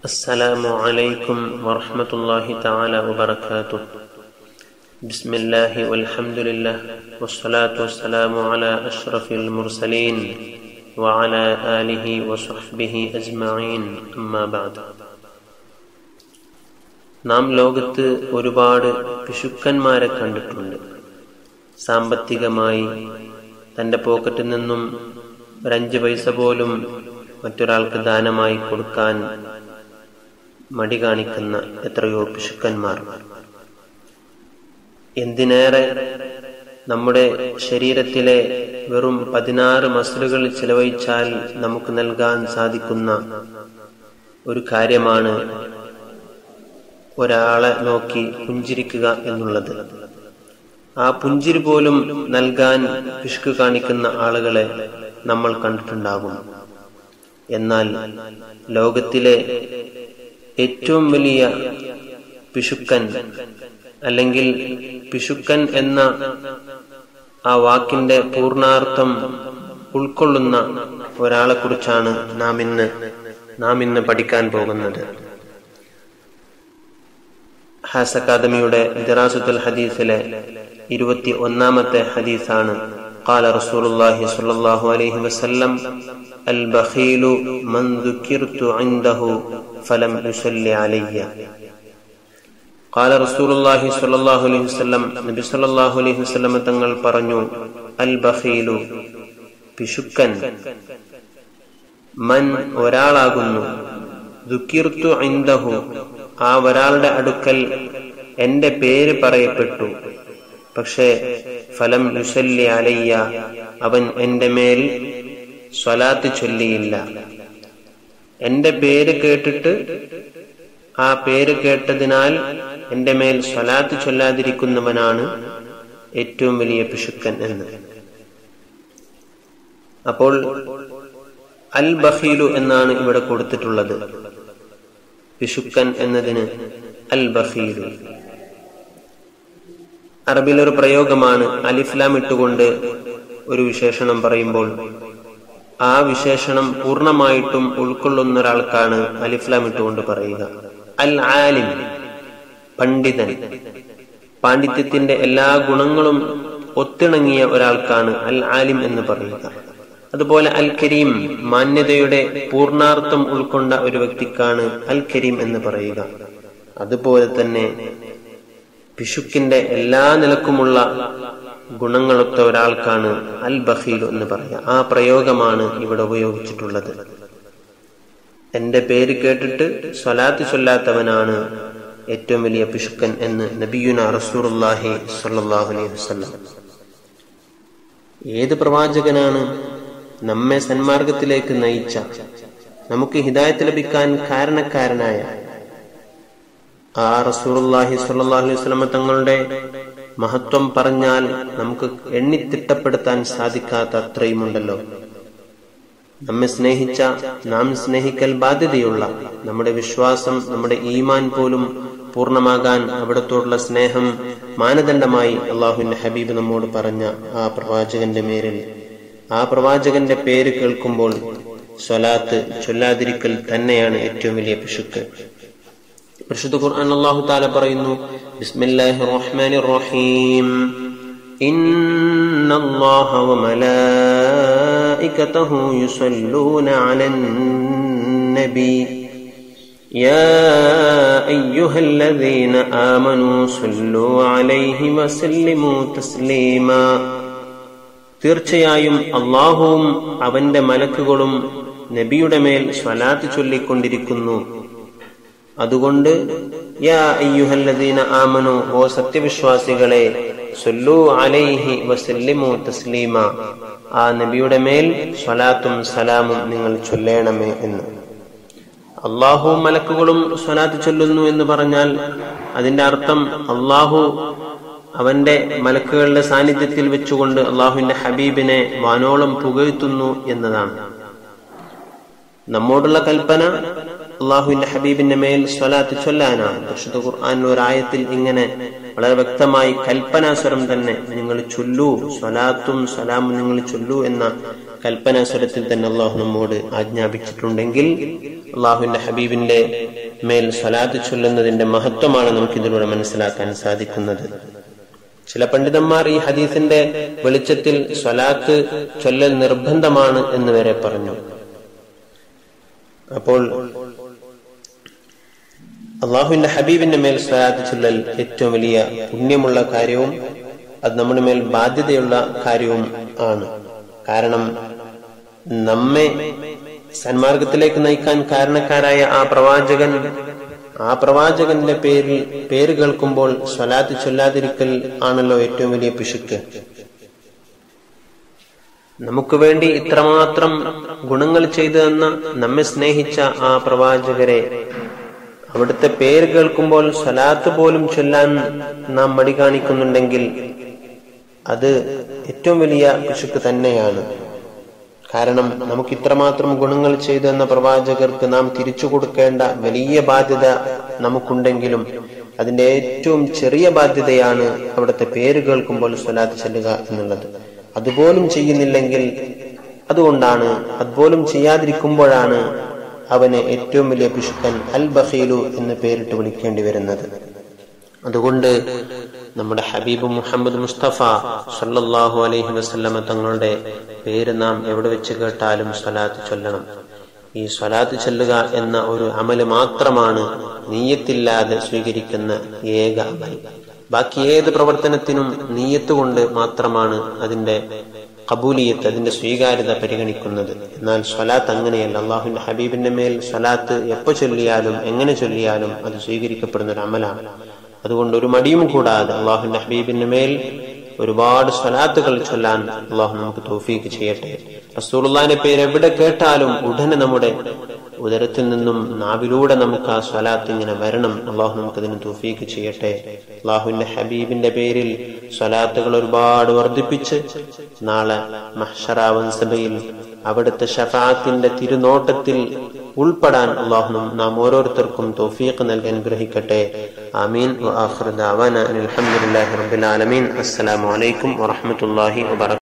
السلام عليكم ورحمة الله تعالى وبركاته بسم الله والحمد لله والصلاة والسلام على أشرف المرسلين وعلى آله وصحبه أجمعين أما بعد നാം ലോകത്ത് ഒരുപാട് പിശുക്കന്മാരെ കണ്ടിട്ടുണ്ട് സാമ്പത്തികമായി തൻ്റെ പോക്കറ്റിൽ നിന്നും ഒരഞ്ച് പൈസ പോലും മറ്റൊരാൾക്ക് ദാനമായി കൊടുക്കാൻ മടി കാണിക്കുന്ന എത്രയോ പിശുക്കന്മാർ എന്തിനേറെ നമ്മുടെ ശരീരത്തിലെ വെറും പതിനാറ് മസിലുകൾ ചെലവഴിച്ചാൽ നമുക്ക് നൽകാൻ സാധിക്കുന്ന ഒരു കാര്യമാണ് ഒരാളെ നോക്കി പുഞ്ചിരിക്കുക എന്നുള്ളത് ആ പുഞ്ചിരി പോലും നൽകാൻ പിശുക്ക് കാണിക്കുന്ന ആളുകളെ നമ്മൾ കണ്ടിട്ടുണ്ടാകും എന്നാൽ ലോകത്തിലെ ഏറ്റവും വലിയ പിശുക്കൻ അല്ലെങ്കിൽ പിശുക്കൻ എന്ന ആ വാക്കിന്റെ പൂർണാർത്ഥം ഉൾക്കൊള്ളുന്ന ഒരാളെ കുറിച്ചാണ് നാം ഇന്ന് നാം ഇന്ന് പഠിക്കാൻ പോകുന്നത് ഹാസ് അക്കാദമിയുടെ ദിറാസുൽ ഹദീസിലെ ഇരുപത്തി ഒന്നാമത്തെ ഹദീസാണ് قال رسول الله صلى الله عليه وسلم البخيل من ذكرت عنده فلم يصلي علي قال رسول الله صلى الله عليه وسلم നബി സല്ലല്ലാഹു അലൈഹി വസല്ലം തങ്ങൾ പറഞ്ഞു അൽ ബഖീലു പിശുക്കൻ മൻ ഒരാളാകുന്നു ദുഃഖിർത്തു ഇൻദഹു ആ ഒരാളുടെ അടുക്കൽ എന്റെ പേര് പറയപ്പെട്ടു പക്ഷേ ഫലം യുസല്ലി അലയ്യ അവൻ എന്റെ മേൽ സ്വലാത്ത് ചൊല്ലിയില്ല എന്റെ പേര് കേട്ടിട്ട് ആ പേര് കേട്ടതിനാൽ എന്റെ മേൽ സ്വലാത്ത് ചൊല്ലാതിരിക്കുന്നവനാണ് ഏറ്റവും വലിയ പിശുക്കൻ എന്ന് അപ്പോൾ അൽ ബഹീലു എന്നാണ് ഇവിടെ കൊടുത്തിട്ടുള്ളത് പിശുക്കൻ എന്നതിന് അൽ ബഹീലു അറബിലൊരു പ്രയോഗമാണ് അലിഫ്ലാം ഇട്ടുകൊണ്ട് ഒരു വിശേഷണം പറയുമ്പോൾ ആ വിശേഷണം പൂർണ്ണമായിട്ടും ഉൾക്കൊള്ളുന്ന ഒരാൾക്കാണ് അലിഫ്ലാം ഇട്ടുകൊണ്ട് പറയുക അൽ ആലിം പണ്ഡിതൻ പാണ്ഡിത്യത്തിന്റെ എല്ലാ ഗുണങ്ങളും ഒത്തിണങ്ങിയ ഒരാൾക്കാണ് അൽ ആലിം എന്ന് പറയുക അതുപോലെ അൽ കരീം മാന്യതയുടെ പൂർണാർത്ഥം ഉൾക്കൊണ്ട ഒരു വ്യക്തിക്കാണ് അൽ കരീം എന്ന് പറയുക അതുപോലെ തന്നെ പിശുക്കിന്റെ എല്ലാ നിലക്കുമുള്ള ഗുണങ്ങളൊത്ത ഒരാൾക്കാണ് അൽ ബഹീലു എന്ന് പറയുക ആ പ്രയോഗമാണ് ഇവിടെ ഉപയോഗിച്ചിട്ടുള്ളത് എന്റെ പേര് കേട്ടിട്ട് സ്വലാത്ത് ചൊല്ലാത്തവനാണ് ഏറ്റവും വലിയ പിശുക്കൻ എന്ന് നബിയുന റസൂറുല്ലാഹി സല്ലാഹു അലൈഹി വസ്ലം ഏത് പ്രവാചകനാണ് നമ്മെ സന്മാർഗത്തിലേക്ക് നയിച്ച നമുക്ക് ഹിദായത്ത് ലഭിക്കാൻ കാരണക്കാരനായ ആ റസൂറുല്ലാഹി സ്വല്ലല്ലാഹു അലൈഹി വസല്ലം തങ്ങളുടെ മഹത്വം പറഞ്ഞാൽ നമുക്ക് എണ്ണിത്തിട്ടപ്പെടുത്താൻ സാധിക്കാത്ത അത്രയുമുണ്ടല്ലോ നമ്മെ സ്നേഹിച്ച നാം സ്നേഹിക്കൽ ബാധ്യതയുള്ള നമ്മുടെ വിശ്വാസം നമ്മുടെ ഈമാൻ പോലും പൂർണ്ണമാകാൻ അവിടത്തോടുള്ള സ്നേഹം മാനദണ്ഡമായി അള്ളാഹുവിന്റെ ഹബീബ് നമ്മോട് പറഞ്ഞ ആ പ്രവാചകന്റെ മേരിൽ ആ പ്രവാചകന്റെ പേര് കേൾക്കുമ്പോൾ സ്വലാത്ത് ചൊല്ലാതിരിക്കൽ തന്നെയാണ് ഏറ്റവും വലിയ പിശുക്ക് പരിശുദ്ധ ഖുർആൻ അല്ലാഹു തആല പറയുന്നു ബിസ്മില്ലാഹിർ റഹ്മാനിർ റഹീം ഇന്നല്ലാഹ വമലായികതഹു യുസല്ലൂന അലൻ നബി يا أيها الذين آمنوا صلوا عليه وسلموا تسليما തീർച്ചയായും അള്ളാഹുവും അവന്റെ മലക്കുകളും നബിയുടെ മേൽ സ്വലാത്ത് ചൊല്ലിക്കൊണ്ടിരിക്കുന്നു അതുകൊണ്ട് യാ അയ്യുഹല്ലദീന ആമനു ഓ സത്യവിശ്വാസികളെ സൊല്ലു അലൈഹി വസല്ലിമു തസ്ലീമ ആ നബിയുടെ മേൽ സ്വലാത്തും സലാമും നിങ്ങൾ ചൊല്ലേണമേ എന്ന് അള്ളാഹു മലക്കുകളും സ്വലാത്ത് ചൊല്ലുന്നു എന്ന് പറഞ്ഞാൽ അതിന്റെ അർത്ഥം അള്ളാഹു അവന്റെ മലക്കുകളുടെ സാന്നിധ്യത്തിൽ വെച്ചുകൊണ്ട് അള്ളാഹുവിന്റെ ഹബീബിനെ വാനോളം പുകഴ്ത്തുന്നു എന്നതാണ് നമ്മോടുള്ള കൽപ്പന അള്ളാഹുവിന്റെ ഹബീബിന്റെ മേൽ സ്വലാത്ത് ചൊല്ലാനാണ് പരിശുദ്ധ ഖുർആൻ ഒരായത്തിൽ ഇങ്ങനെ വളരെ വ്യക്തമായി കൽപ്പനാസ്വരം തന്നെ നിങ്ങൾ ചൊല്ലൂ സ്വലാത്തും സലാമും നിങ്ങൾ ചൊല്ലൂ എന്ന കൽപ്പനാസ്വരത്തിൽ തന്നെ അള്ളാഹു നമ്മോട് ആജ്ഞാപിച്ചിട്ടുണ്ടെങ്കിൽ അള്ളാഹുവിന്റെ ഹബീബിന്റെ മേൽ സ്വലാത്ത് ചൊല്ലുന്നതിന്റെ മഹത്വമാണ് നമുക്ക് ഇതിലൂടെ മനസ്സിലാക്കാൻ സാധിക്കുന്നത് ചില പണ്ഡിതന്മാർ ഈ ഹദീസിന്റെ വെളിച്ചത്തിൽ സ്വലാത്ത് ചൊല്ലൽ നിർബന്ധമാണ് എന്ന് വരെ പറഞ്ഞു അപ്പോൾ അള്ളാഹുവിന്റെ ഹബീബിന്റെ മേൽ സ്വലാത്ത് ചൊല്ലൽ ഏറ്റവും വലിയ പുണ്യമുള്ള കാര്യവും അത് നമ്മുടെ മേൽ ബാധ്യതയുള്ള കാര്യവും ആണ് കാരണം നമ്മെ സന്മാർഗത്തിലേക്ക് നയിക്കാൻ കാരണക്കാരായ ആ പ്രവാചകൻ ആ പ്രവാചകന്റെ പേരിൽ പേര് കേൾക്കുമ്പോൾ സ്വലാത്ത് ചൊല്ലാതിരിക്കൽ ആണല്ലോ ഏറ്റവും വലിയ പിശുക്ക് നമുക്ക് വേണ്ടി ഇത്രമാത്രം ഗുണങ്ങൾ ചെയ്തു തന്ന നമ്മെ സ്നേഹിച്ച ആ പ്രവാചകരെ അവിടുത്തെ പേര് കേൾക്കുമ്പോൾ സ്വലാത്ത് പോലും ചൊല്ലാൻ നാം മടി കാണിക്കുന്നുണ്ടെങ്കിൽ അത് ഏറ്റവും വലിയ പിശുക്ക് തന്നെയാണ് കാരണം നമുക്ക് ഇത്രമാത്രം ഗുണങ്ങൾ ചെയ്തു എന്ന പ്രവാചകർക്ക് നാം തിരിച്ചു കൊടുക്കേണ്ട വലിയ ബാധ്യത നമുക്കുണ്ടെങ്കിലും അതിന്റെ ഏറ്റവും ചെറിയ ബാധ്യതയാണ് അവിടുത്തെ പേര് കേൾക്കുമ്പോൾ സ്വലാത്ത് ചെല്ലുക എന്നുള്ളത് അതുപോലും ചെയ്യുന്നില്ലെങ്കിൽ അതുകൊണ്ടാണ് അതുപോലും ചെയ്യാതിരിക്കുമ്പോഴാണ് അവന് ഏറ്റവും വലിയ പിശുക്കൻ അൽ ബഹീലു എന്ന് പേരിട്ട് വിളിക്കേണ്ടി വരുന്നത് അതുകൊണ്ട് നമ്മുടെ ഹബീബ് മുഹമ്മദ് മുസ്തഫ സല്ലല്ലാഹു അലൈഹി വസല്ലമ തങ്ങളുടെ പേര് നാം എവിടെ വെച്ച് കേട്ടാലും സ്വലാത്ത് ചൊല്ലണം ഈ സ്വലാത്ത് ചൊല്ലുക എന്ന ഒരു അമല് മാത്രമാണ് നീയത്തില്ലാതെ സ്വീകരിക്കുന്ന ഏക അമൽ ബാക്കി ഏത് പ്രവർത്തനത്തിനും നീയത്ത് കൊണ്ട് മാത്രമാണ് അതിന്റെ കബൂലിയത്ത് അതിന്റെ സ്വീകാര്യത പരിഗണിക്കുന്നത് എന്നാൽ സ്വലാത്ത് അങ്ങനെയല്ല അള്ളാഹുവിന്റെ ഹബീബിന്റെ മേൽ സ്വലാത്ത് എപ്പോ ചൊല്ലിയാലും എങ്ങനെ ചൊല്ലിയാലും അത് സ്വീകരിക്കപ്പെടുന്ന ഒരു അമലാണ് അതുകൊണ്ട് ഒരു മടിയും കൂടാതെ അള്ളാഹുവിന്റെ ഹബീബിന്റെ മേൽ ഒരുപാട് സ്വലാത്തുകൾ ചൊല്ലാൻ അള്ളാഹു നമുക്ക് തോഫീക്ക് ചെയ്യട്ടെ റസൂലുള്ളാന്റെ പേര് എവിടെ കേട്ടാലും ഉടനെ നമ്മുടെ ഉദരത്തിൽ നിന്നും നാവിലൂടെ നമുക്ക് ആ സ്വലാത്ത് ഇങ്ങനെ വരണം അള്ളാഹു നമുക്കതിന് തോഫീക്ക് ചെയ്യട്ടെ അള്ളാഹുവിന്റെ ഹബീബിന്റെ പേരിൽ സ്വലാത്തുകൾ ഒരുപാട് വർദ്ധിപ്പിച്ച് നാളെ മഹ്ഷറാവൻ സഭയിൽ അവിടുത്തെ ഷഫാത്തിന്റെ തിരുനോട്ടത്തിൽ ഉൾപ്പെടാൻ അള്ളാഹു നാം ഓരോരുത്തർക്കും തോഫീഖ് നൽകി അനുഗ്രഹിക്കട്ടെ ആമീൻ അലഹമുല്ലാഹി റബ്ബിൽ ആലമീൻ അസ്സലാമു അലൈക്കും വറഹ്മത്തുള്ളാഹി വബറകാതുഹു